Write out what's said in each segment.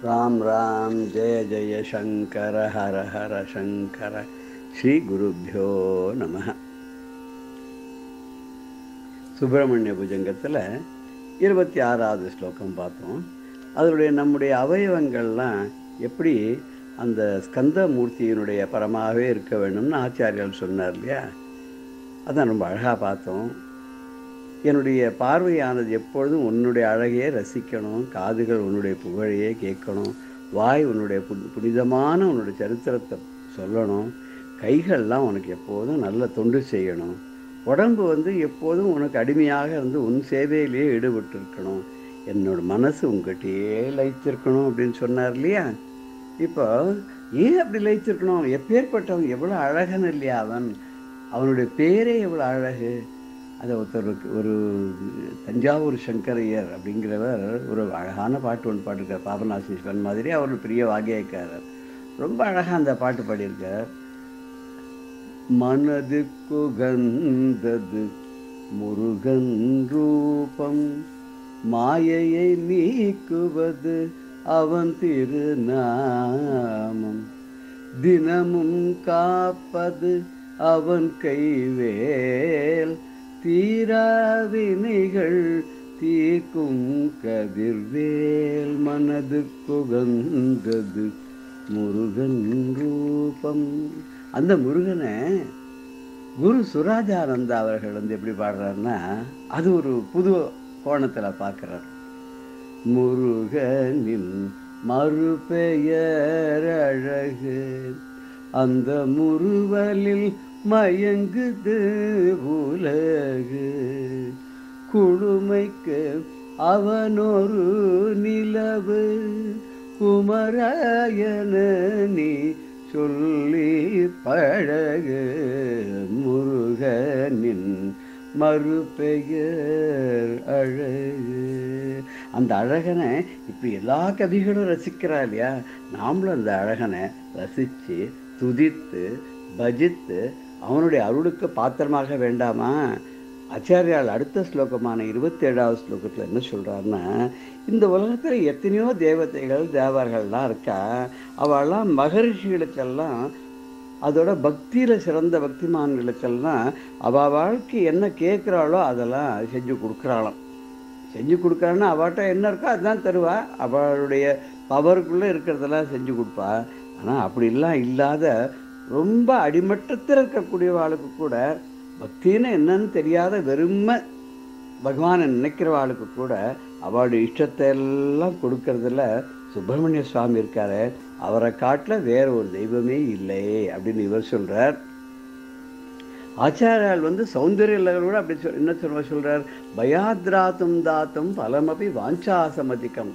ராம் ராம் ஜெய ஜெய சங்கர ஹர ஹர சங்கர ஸ்ரீ குருப்பியோ நம சுப்பிரமணிய புஜங்கத்தில் இருபத்தி ஆறாவது ஸ்லோகம் பார்த்தோம் அதனுடைய நம்முடைய அவயவங்கள்லாம் எப்படி அந்த ஸ்கந்த மூர்த்தியினுடைய பரமாகவே இருக்க வேணும்னு ஆச்சாரியர்கள் சொன்னார் இல்லையா அதான் ரொம்ப அழகாக பார்த்தோம் என்னுடைய பார்வையானது எப்பொழுதும் உன்னுடைய அழகையே ரசிக்கணும் காதுகள் உன்னுடைய புகழையே கேட்கணும் வாய் உன்னுடைய புனி- புனிதமான உன்னுடைய சரித்திரத்தை சொல்லணும் கைகள்லாம் உனக்கு எப்போதும் நல்ல தொண்டு செய்யணும் உடம்பு வந்து எப்போதும் உனக்கு அடிமையாக இருந்து உன் சேவையிலேயே ஈடுபட்டு இருக்கணும் என்னோட மனசு உங்ககிட்டயே லயித்திருக்கணும் அப்படின்னு சொன்னார் இல்லையா இப்போ ஏன் அப்படி லயித்திருக்கணும் எப்பேற்பட்டவன் எவ்வளோ அழகன் இல்லையா அவன் அவனுடைய பேரே எவ்வளோ அழகு அதை ஒருத்தருக்கு ஒரு தஞ்சாவூர் சங்கரையர் அப்படிங்கிறவர் ஒரு அழகான பாட்டு ஒன்று பாடிருக்கார் பாபநாசீஸ்வரன் மாதிரி அவர் ஒரு பெரிய வாகியக்காரர் ரொம்ப அழகாக அந்த பாட்டு பாடியிருக்கார் மனதுக்கு கந்தது முருகன் ரூபம் மாயையை நீக்குவது அவன் திருநாமம் தினமும் காப்பது அவன் கைவேல் தீராவினைகள் தீர்க்கும் கதிர்வேல் மனது குகந்தது முருகன் ரூபம் அந்த முருகனை குரு சுராஜானந்தா அவர்கள் வந்து எப்படி பாடுறாருன்னா அது ஒரு புது கோணத்தில் பார்க்குறார் முருகனின் மறுபெயர் அழகு அந்த முறுவலில் மயங்குது உலகு குழுமைக்கு அவனொரு நிலவு குமராயன நீ சொல்லி பழகு முருகனின் மறுபெயர் அழகு அந்த அழகனை இப்படி எல்லா கவிகளும் ரசிக்கிறா இல்லையா நாமளும் அந்த அழகனை ரசித்து துதித்து பஜித்து அவனுடைய அருளுக்கு பாத்திரமாக வேண்டாமா ஆச்சாரியால் அடுத்த ஸ்லோகமான இருபத்தேழாவது ஸ்லோகத்தில் என்ன சொல்கிறாருன்னா இந்த உலகத்தில் எத்தனையோ தேவதைகள் தேவர்கள்லாம் இருக்கா அவெல்லாம் மகரிஷிகளுக்கெல்லாம் அதோட பக்தியில் சிறந்த பக்திமான்களுக்கெல்லாம் அவள் வாழ்க்கை என்ன கேட்குறாளோ அதெல்லாம் செஞ்சு கொடுக்குறாளாம் செஞ்சு கொடுக்குறான்னா அவட்ட என்ன இருக்கோ அதுதான் தருவா அவளுடைய பவருக்குள்ளே இருக்கிறதெல்லாம் செஞ்சு கொடுப்பா ஆனால் அப்படிலாம் இல்லாத ரொம்ப அடிமட்டத்தில் இருக்கக்கூடியவாளுக்கு கூட பக்தின்னு என்னன்னு தெரியாத வெறுமை பகவானை நினைக்கிறவாளுக்கு கூட அவளுடைய இஷ்டத்தை எல்லாம் கொடுக்கறதுல சுப்பிரமணிய சுவாமி இருக்காரு அவரை காட்டில் வேற ஒரு தெய்வமே இல்லை அப்படின்னு இவர் சொல்றார் ஆச்சாரியால் வந்து சௌந்தரிய கூட அப்படி சொல் என்ன சொல்ல சொல்றார் பயாத்ராத்தும் தாத்தும் பலமபி வாஞ்சாசமதிக்கம்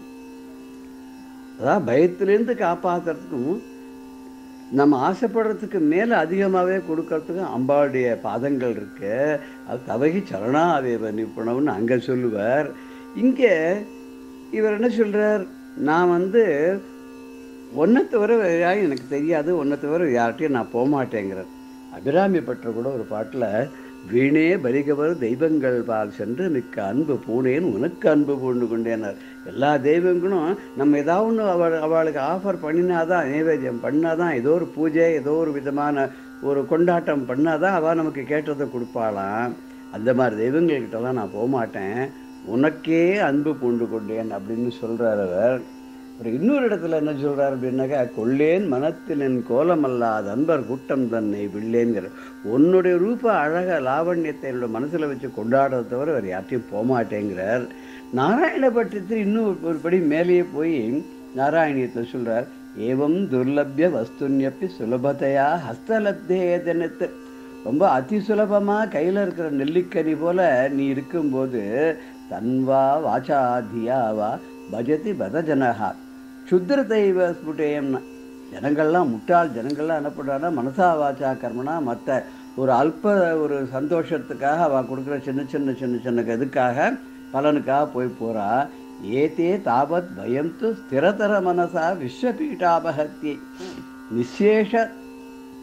அதாவது பயத்திலேருந்து காப்பாற்றுறதுக்கும் நம்ம ஆசைப்படுறதுக்கு மேலே அதிகமாகவே கொடுக்கறதுக்கும் அம்பாளுடைய பாதங்கள் இருக்கு அது தவகி சரணாவேவ நிப்புணம்னு அங்கே சொல்லுவார் இங்கே இவர் என்ன சொல்றார் நான் வந்து ஒன்றை தவிர வேற யாரும் எனக்கு தெரியாது ஒன்றை தவிர யார்கிட்டையும் நான் போக மாட்டேங்கிறார் அபிராமி பற்ற கூட ஒரு பாட்டில் வீணே பலிகவர் தெய்வங்கள் பால் சென்று மிக்க அன்பு பூனேன் உனக்கு அன்பு பூண்டு கொண்டேனார் எல்லா தெய்வங்களும் நம்ம ஏதாவது ஒன்று அவள் அவளுக்கு ஆஃபர் பண்ணினாதான் நைவேத்தியம் பண்ணாதான் ஏதோ ஒரு பூஜை ஏதோ ஒரு விதமான ஒரு கொண்டாட்டம் பண்ணாதான் அவள் நமக்கு கேட்டதை கொடுப்பாளாம் அந்த மாதிரி தெய்வங்கள்கிட்டலாம் நான் போக மாட்டேன் உனக்கே அன்பு பூண்டு கொண்டேன் அப்படின்னு சொல்கிறார் அவர் அப்புறம் இன்னொரு இடத்துல என்ன சொல்றாரு அப்படின்னாக்கா கொள்ளேன் மனத்தில் என் கோலமல்லாத அன்பர் கூட்டம் தன்னை வில்லேங்கிற உன்னுடைய ரூப அழக லாவண்யத்தை என்னோட மனசுல வச்சு கொண்டாடுறத தவிர வேறு யார்ட்டையும் போகமாட்டேங்கிறார் நாராயண பட்சத்தில் இன்னும் ஒரு படி மேலேயே போய் நாராயணியத்தில் சொல்றார் ஏவம் துர்லபிய வஸ்துன்யப்பி சுலபத்தையா ஹஸ்தலப்தேதனத்து ரொம்ப அதி சுலபமாக கையில் இருக்கிற நெல்லிக்கனி போல நீ இருக்கும்போது தன்வா வாச்சாதியாவா பஜதி பதஜனஹா சுத்திர தெய்வ ஸ்புட்டேயம்னா ஜனங்கள்லாம் முட்டாள் ஜனங்கள்லாம் என்ன பண்ணுறாங்கன்னா மனசா வாச்சா கர்மனா மற்ற ஒரு அல்ப ஒரு சந்தோஷத்துக்காக அவள் கொடுக்குற சின்ன சின்ன சின்ன சின்ன இதுக்காக பலனுக்காக போய் போகிறா ஏதே தாவத் பயம் து ஸ்திரதர மனசா விஸ்வபீட்டாபகத்தியை நிசேஷ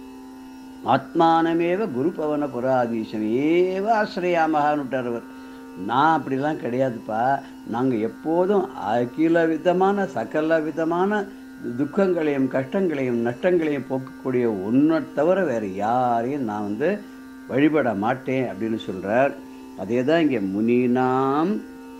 ஆத்மானமேவ குருபவன புராதீசம் ஏவ ஆசிரியாமகான்னு விட்டார் அவர் நான் அப்படிலாம் கிடையாதுப்பா நாங்கள் எப்போதும் அகில விதமான சகல விதமான துக்கங்களையும் கஷ்டங்களையும் நஷ்டங்களையும் போக்கக்கூடிய உன்னை தவிர வேறு யாரையும் நான் வந்து வழிபட மாட்டேன் அப்படின்னு சொல்கிறார் அதே தான் இங்கே முனினாம்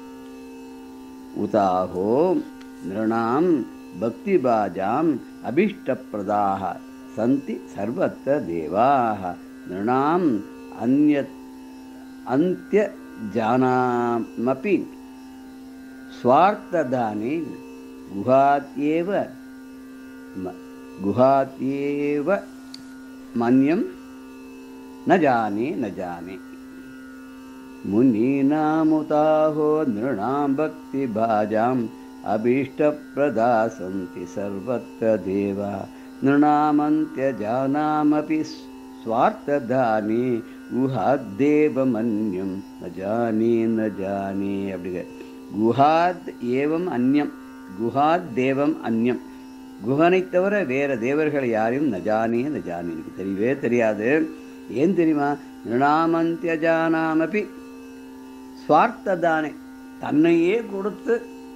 உதாகோ நிருணாம் பக்திபாஜாம் அபீஷ்டப்பிரதாக சந்தி சர்வத்திர தேவாக நிருணாம் அந்ய அந்திய ஜானாமபி स्वार्थदाने गुहात्येव म- गुहात्येव मन्यं न जाने न जाने मुनीनामुताहो नृणां भक्तिभाजाम् अभीष्टप्रदा सन्ति सर्वत्र देवा नृणामन्त्यजानामपि स्वार्थदाने गुहाद्देवमन्यं न जाने न जाने அப்படிங்க குஹாத் ஏவம் அந்யம் குஹாத் தேவம் அந்யம் குஹனை தவிர வேற தேவர்களை யாரையும் நஜானே நஜானே எனக்கு தெரியவே தெரியாது ஏன் தெரியுமா நிருணாமந்தியஜானாமபி சுவார்த்ததானே தன்னையே கொடுத்து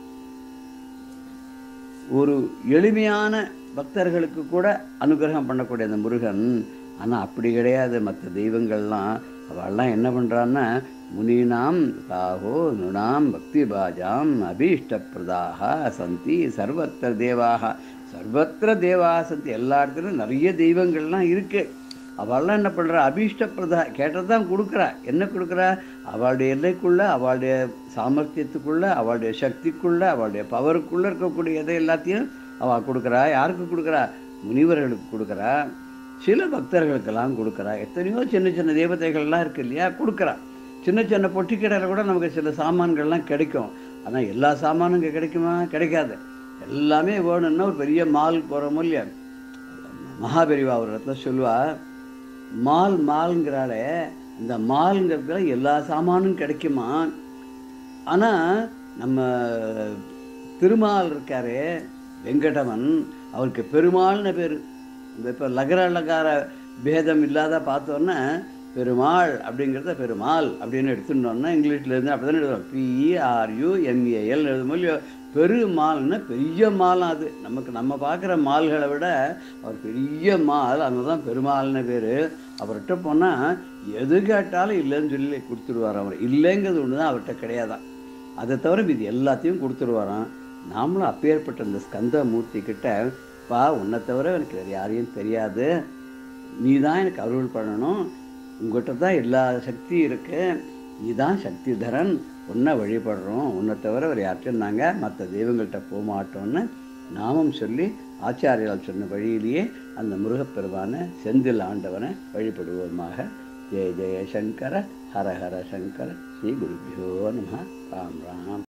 ஒரு எளிமையான பக்தர்களுக்கு கூட அனுகிரகம் பண்ணக்கூடிய அந்த முருகன் ஆனால் அப்படி கிடையாது மற்ற தெய்வங்கள்லாம் அவள்லாம் என்ன பண்ணுறான்னா முனீனாம் தாகோ நுணாம் பக்தி பாஜாம் அபீஷ்டப்பிரதாக சந்தி சர்வத்திர தேவாக சர்வத்திர தேவாக சந்தி எல்லா இடத்துலையும் நிறைய தெய்வங்கள்லாம் இருக்குது அவள்லாம் என்ன பண்ணுறா அபீஷ்டப்பிரதா கேட்டதான் கொடுக்குறா என்ன கொடுக்குறா அவளுடைய எல்லைக்குள்ள அவளுடைய சாமர்த்தியத்துக்குள்ள அவளுடைய சக்திக்குள்ள அவளுடைய பவருக்குள்ள இருக்கக்கூடிய எதை எல்லாத்தையும் அவள் கொடுக்குறா யாருக்கு கொடுக்குறா முனிவர்களுக்கு கொடுக்குறா சில பக்தர்களுக்கெல்லாம் கொடுக்குறா எத்தனையோ சின்ன சின்ன தேவதைகள்லாம் இருக்கு இல்லையா கொடுக்குறா சின்ன சின்ன பொட்டி கடையில் கூட நமக்கு சில சாமான்கள்லாம் கிடைக்கும் ஆனால் எல்லா சாமானும் இங்கே கிடைக்குமா கிடைக்காது எல்லாமே வேணும்னா ஒரு பெரிய மால் போகிறோமோ இல்லையா மகாபெரிவா ஒரு இடத்துல சொல்லுவா மால் மால்ங்கிறாளே இந்த மால்ங்கிறதுல எல்லா சாமானும் கிடைக்குமா ஆனால் நம்ம திருமால் இருக்காரு வெங்கடவன் அவருக்கு பெருமாள்னு பேர் இந்த இப்போ லகர லகார பேதம் இல்லாத பார்த்தோன்னா பெருமாள் அப்படிங்கிறத பெருமாள் அப்படின்னு எடுத்துட்டோம்னா இங்கிலீஷில் இருந்து அப்படி தானே எழுதுவோம் பிஇஆர்யூ எம்ஏஎல் எழுதும் இல்லையோ பெருமாள்னா பெரிய மாலம் அது நமக்கு நம்ம பார்க்குற மால்களை விட அவர் பெரிய மால் அங்கே தான் பெருமாள்னு பேர் அவர்கிட்ட போனால் எது கேட்டாலும் இல்லைன்னு சொல்லி கொடுத்துருவார் அவர் இல்லைங்கிறது ஒன்று தான் அவர்கிட்ட கிடையாதான் அதை தவிர இது எல்லாத்தையும் கொடுத்துருவாராம் நாமளும் அப்பேற்பட்ட இந்த ஸ்கந்த மூர்த்தி கிட்ட பா உன்னை தவிர எனக்கு வேறு யாரையும் தெரியாது நீ தான் எனக்கு அருள் பண்ணணும் உங்கள்கிட்ட தான் எல்லா சக்தியும் இருக்கு நீ தான் சக்திதரன் உன்னை வழிபடுறோம் உன்னை தவிர வேறு யார்ட்டும் நாங்கள் மற்ற தெய்வங்கள்கிட்ட போக மாட்டோம்னு நாமம் சொல்லி ஆச்சாரியால் சொன்ன வழியிலேயே அந்த முருகப்பெருமான செந்தில் ஆண்டவனை வழிபடுவோமாக ஜெய ஜெய சங்கர ஹர ஹர சங்கர ஸ்ரீ குருபியோ நம ராம் ராம்